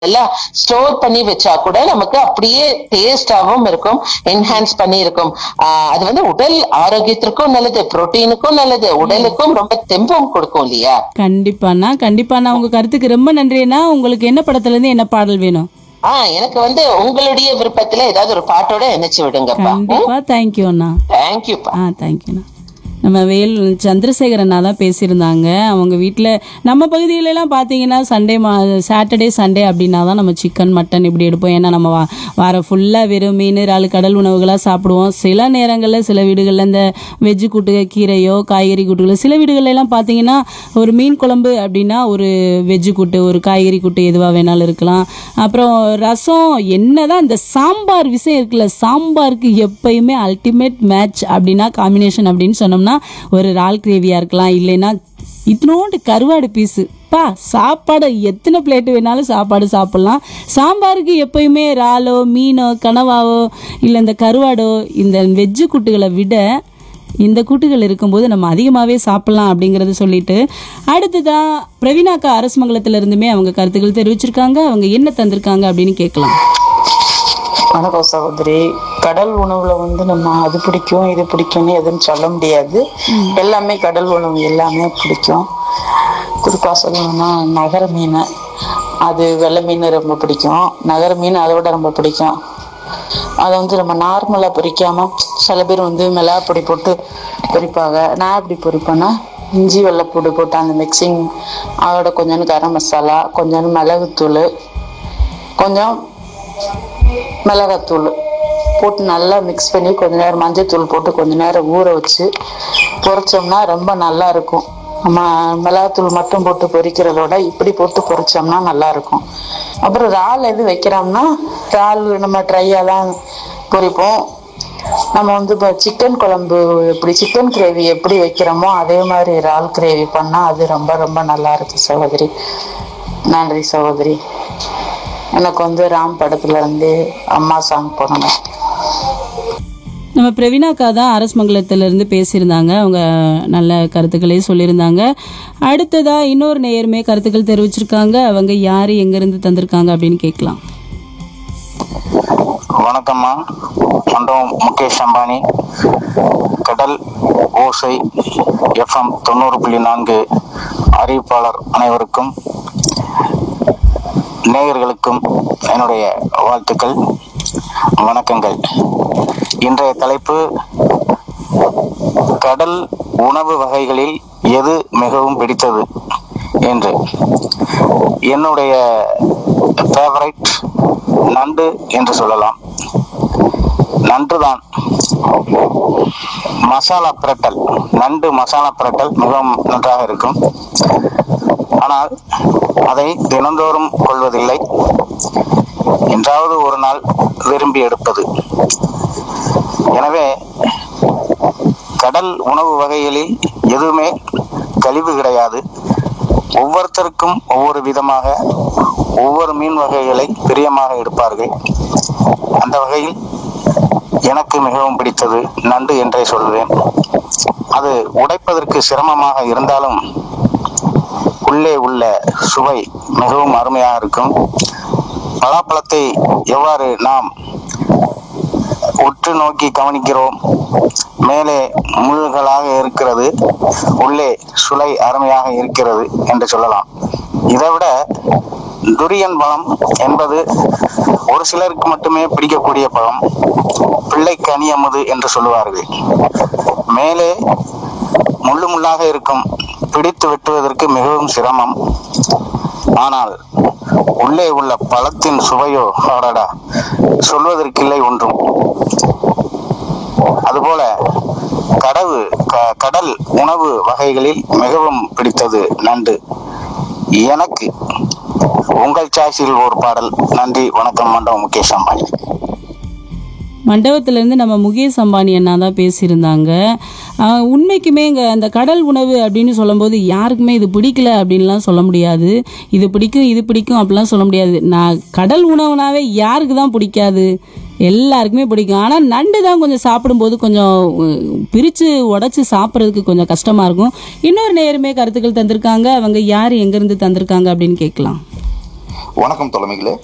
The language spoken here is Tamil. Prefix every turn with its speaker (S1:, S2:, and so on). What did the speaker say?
S1: எல்லாம் ஸ்டோர் பண்ணி வச்சா கூட நமக்கு அப்படியே டேஸ்டாவும் இருக்கும் என்ஹான்ஸ் பண்ணி இருக்கும் ஆஹ் அது வந்து உடல் ஆரோக்கியத்திற்கும் நல்லது புரோட்டீனுக்கும் நல்லது உடலுக்கும் ரொம்ப தெம்பும் கொடுக்கும் இல்லையா
S2: கண்டிப்பாண்ணா கண்டிப்பாண்ணா உங்க கருத்துக்கு ரொம்ப நன்றிண்ணா உங்களுக்கு என்ன படத்துல இருந்து என்ன பாடல் வேணும்
S1: ஆஹ் எனக்கு வந்து உங்களுடைய விருப்பத்துல ஏதாவது ஒரு பாட்டோட இணைச்சு விடுங்கப்பா
S2: கண்டிப்பா தேங்க்யூ அண்ணா
S1: தேங்க்யூப்பா
S2: ஆ தேங்க்யூண்ணா நம்ம வேல் சந்திரசேகர் அண்ணா தான் பேசியிருந்தாங்க அவங்க வீட்டில் நம்ம பகுதியிலலாம் பார்த்தீங்கன்னா சண்டே மா சாட்டர்டே சண்டே அப்படின்னா தான் நம்ம சிக்கன் மட்டன் இப்படி எடுப்போம் ஏன்னா நம்ம வா வாரம் ஃபுல்லாக வெறும் மீன் இறால் கடல் உணவுகளாக சாப்பிடுவோம் சில நேரங்களில் சில வீடுகளில் இந்த வெஜ்ஜு கூட்டு கீரையோ காய்கறி கூட்டுகளோ சில வீடுகள்ல எல்லாம் பார்த்தீங்கன்னா ஒரு மீன் குழம்பு அப்படின்னா ஒரு வெஜ்ஜு கூட்டு ஒரு காய்கறி கூட்டு எதுவாக வேணாலும் இருக்கலாம் அப்புறம் ரசம் என்னதான் இந்த சாம்பார் விஷயம் இருக்குல்ல சாம்பாருக்கு எப்பயுமே அல்டிமேட் மேட்ச் அப்படின்னா காம்பினேஷன் அப்படின்னு சொன்னோம்னா ஒரு ரால் கிரேவியாக இருக்கலாம் இல்லைன்னா இத்தினோண்டு கருவாடு பீஸு பா சாப்பாடு எத்தனை பிளேட்டு வேணாலும் சாப்பாடு சாப்பிட்லாம் சாம்பாருக்கு எப்பயுமே இறாலோ மீனோ கனவாவோ இல்லை இந்த கருவாடோ இந்த வெஜ்ஜு கூட்டுகளை விட இந்த கூட்டுகள் இருக்கும்போது நம்ம அதிகமாகவே சாப்பிடலாம் அப்படிங்கறத சொல்லிட்டு அடுத்ததான் பிரவீனாக்கா அரசமங்கலத்துல இருந்துமே அவங்க கருத்துக்கள் தெரிவிச்சிருக்காங்க அவங்க என்ன தந்திருக்காங்க அப்படின்னு கேட்கலாம்
S3: வணக்கம் சகோதரி கடல் உணவுல வந்து நம்ம அது பிடிக்கும் இது பிடிக்கும்னு எதுவும் சொல்ல முடியாது எல்லாமே கடல் உணவு எல்லாமே பிடிக்கும் குறிப்பா சொல்லணும்னா நகர மீன் அது வெள்ளை மீன் ரொம்ப பிடிக்கும் நகர மீன் அதை விட ரொம்ப பிடிக்கும் அதை வந்து நம்ம நார்மலாக பொரிக்காம சில பேர் வந்து மிளகாப்பொடி போட்டு பொரிப்பாங்க நான் எப்படி பொரிப்பேன்னா இஞ்சி வெள்ளைப்பூடு போட்டு அந்த மிக்சிங் அதோட கொஞ்சோண்டு கரம் மசாலா கொஞ்சோண்டு மிளகுத்தூள் கொஞ்சம் மிளகாத்தூள் போட்டு நல்லா மிக்ஸ் பண்ணி கொஞ்ச நேரம் மஞ்சத்தூள் போட்டு கொஞ்ச நேரம் ஊற வச்சு பொரிச்சோம்னா ரொம்ப நல்லா இருக்கும் நம்ம மிளகாத்தூள் மட்டும் போட்டு பொரிக்கிறதோட இப்படி போட்டு பொரிச்சோம்னா நல்லா இருக்கும் அப்புறம் இறால் எது வைக்கிறோம்னா இறால் நம்ம ட்ரையாக தான் பொரிப்போம் நம்ம வந்து இப்போ சிக்கன் குழம்பு எப்படி சிக்கன் கிரேவி எப்படி வைக்கிறோமோ அதே மாதிரி இறால் கிரேவி பண்ணால் அது ரொம்ப ரொம்ப நல்லா இருக்கு சகோதரி நன்றி சகோதரி எனக்கு வந்து ராம் படத்துல இருந்து அம்மா சாங் போடணும்
S2: நம்ம பிரவீனாக்கா தான் அரசமங்கலத்துல இருந்து பேசியிருந்தாங்க அவங்க நல்ல கருத்துக்களே சொல்லியிருந்தாங்க அடுத்ததா இன்னொரு நேயருமே கருத்துக்கள் தெரிவிச்சிருக்காங்க அவங்க யாரு எங்கிருந்து தந்திருக்காங்க அப்படின்னு கேட்கலாம்
S4: வணக்கம்மா மண்டபம் முகேஷ் அம்பானி கடல் ஓசை எஃப்எம் தொண்ணூறு புள்ளி நான்கு அறிவிப்பாளர் அனைவருக்கும் நேயர்களுக்கும் என்னுடைய வாழ்த்துக்கள் வணக்கங்கள் இன்றைய தலைப்பு கடல் உணவு வகைகளில் எது மிகவும் பிடித்தது என்று என்னுடைய ஃபேவரைட் நண்டு என்று சொல்லலாம் நன்றுதான் மசாலா பிரட்டல் நண்டு மசாலா பிரட்டல் மிகவும் நன்றாக இருக்கும் ஆனால் அதை தினந்தோறும் கொள்வதில்லை என்றாவது ஒரு நாள் விரும்பி எடுப்பது எனவே கடல் உணவு வகைகளில் எதுவுமே கழிவு கிடையாது ஒவ்வொருத்தருக்கும் ஒவ்வொரு விதமாக ஒவ்வொரு மீன் வகைகளை பிரியமாக எடுப்பார்கள் அந்த வகையில் எனக்கு மிகவும் பிடித்தது நண்டு என்றே சொல்வேன் அது உடைப்பதற்கு சிரமமாக இருந்தாலும் உள்ளே உள்ள சுவை மிகவும் அருமையாக இருக்கும் பலாப்பழத்தை எவ்வாறு நாம் உற்று நோக்கி கவனிக்கிறோம் மேலே முள்களாக இருக்கிறது உள்ளே சுளை அருமையாக இருக்கிறது என்று சொல்லலாம் இதைவிட துரியன் பழம் என்பது ஒரு சிலருக்கு மட்டுமே பிடிக்கக்கூடிய பழம் பிள்ளை கனி அமுது என்று சொல்லுவார்கள் மேலே முள்ளு முள்ளாக இருக்கும் பிடித்து வெட்டுவதற்கு மிகவும் சிரமம் ஆனால் உள்ளே உள்ள பழத்தின் சுவையோ அடடா சொல்வதற்கில்லை ஒன்றும் அதுபோல கடவு க- கடல் உணவு வகைகளில் மிகவும் பிடித்தது நண்டு எனக்கு உங்கள் சாய்ஸில் ஒரு பாடல் நன்றி வணக்கம் மண்டபம் முகேஷ் அம்பானி
S2: மண்டபத்திலேருந்து நம்ம முகேஷ் அம்பானி அண்ணா தான் பேசியிருந்தாங்க ஆஹ் உண்மைக்குமே இங்கே அந்த கடல் உணவு அப்படின்னு சொல்லும்போது யாருக்குமே இது பிடிக்கல அப்படின்லாம் சொல்ல முடியாது இது பிடிக்கும் இது பிடிக்கும் அப்படிலாம் சொல்ல முடியாது நான் கடல் உணவுனாவே யாருக்கு தான் பிடிக்காது எல்லாருக்குமே பிடிக்கும் ஆனால் நண்டு தான் கொஞ்சம் சாப்பிடும்போது கொஞ்சம் பிரித்து உடச்சி சாப்பிட்றதுக்கு கொஞ்சம் கஷ்டமாக இருக்கும் இன்னொரு நேருமே கருத்துக்கள் தந்திருக்காங்க அவங்க யார் எங்கேருந்து தந்திருக்காங்க அப்படின்னு கேட்கலாம்
S5: வணக்கம் தலைமைகளே